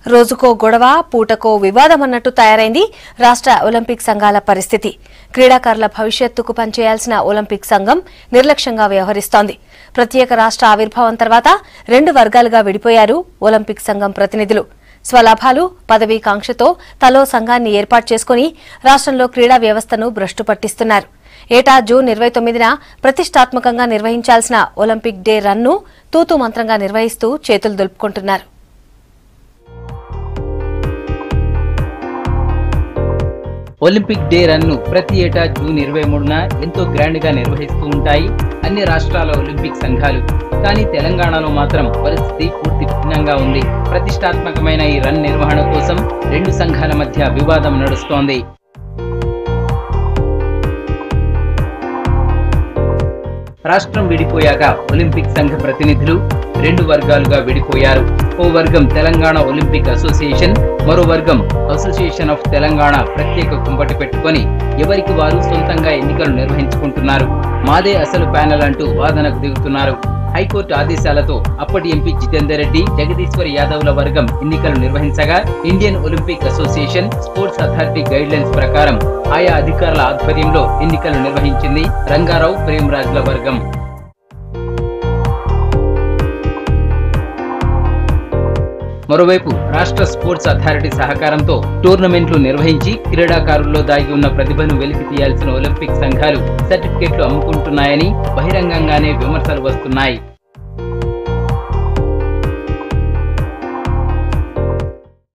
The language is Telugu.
రోజుకో గొడవ పూటకో వివాదం అన్నట్టు తయారైంది రాష్ట్ర ఒలింపిక్ సంఘాల పరిస్థితి క్రీడాకారుల భవిష్యత్తుకు పనిచేయాల్సిన ఒలింపిక్ సంఘం నిర్లక్ష్యంగా వ్యవహరిస్తోంది ప్రత్యేక రాష్ట్ర ఆవిర్భావం తర్వాత రెండు వర్గాలుగా విడిపోయారు ఒలింపిక్ సంఘం ప్రతినిధులు స్వలాభాలు పదవీ కాంక్షతో తలో సంఘాన్ని ఏర్పాటు చేసుకుని రాష్ట్రంలో క్రీడా వ్యవస్థను భ్రష్టు పట్టిస్తున్నారు ఏటా జూన్ ఇరవై తొమ్మిదిన ప్రతిష్టాత్మకంగా నిర్వహించాల్సిన ఒలింపిక్ డే రన్ను తూతూ మంత్రంగా నిర్వహిస్తూ చేతులు దులుపుకుంటున్నారు ఒలింపిక్ డే రన్ ను ప్రతి ఏటా జూన్ ఇరవై మూడున ఎంతో గ్రాండ్ గా నిర్వహిస్తూ ఉంటాయి అన్ని రాష్ట్రాల ఒలింపిక్ సంఘాలు కానీ తెలంగాణలో మాత్రం పరిస్థితి పూర్తి భిన్నంగా ఉంది ప్రతిష్టాత్మకమైన ఈ రన్ నిర్వహణ కోసం రెండు సంఘాల మధ్య వివాదం నడుస్తోంది రాష్ట్రం విడిపోయాక ఒలింపిక్ సంఘ ప్రతినిధులు రెండు వర్గాలుగా విడిపోయారు ఓ వర్గం తెలంగాణ ఒలింపిక్ అసోసియేషన్ మరో వర్గం అసోసియేషన్ ఆఫ్ తెలంగాణ ప్రత్యేక కుంపటి పెట్టుకొని ఎవరికి వారు సొంతంగా ఎన్నికలు నిర్వహించుకుంటున్నారు మాదే అసలు ప్యానెల్ అంటూ వాదనకు దిగుతున్నారు హైకోర్టు ఆదేశాలతో అప్పటి ఎంపీ జితేందర్ రెడ్డి జగదీశ్వర్ యాదవ్ల వర్గం ఎన్నికలు నిర్వహించగా Indian Olympic Association sports authority guidelines ప్రకారం ఆయా అధికారుల ఆధ్వర్యంలో ఎన్నికలు నిర్వహించింది రంగారావు ప్రేమరాజుల వర్గం మరోవైపు రాష్ట్ర స్పోర్ట్స్ అథారిటీ సహకారంతో టోర్నమెంట్లు నిర్వహించి క్రీడాకారుల్లో దాగి ఉన్న ప్రతిభను వెలికి తీయాల్సిన ఒలింపిక్ సంఘాలు సర్టిఫికెట్లు అమ్ముకుంటున్నాయని బహిరంగంగానే విమర్శలు వస్తున్నాయి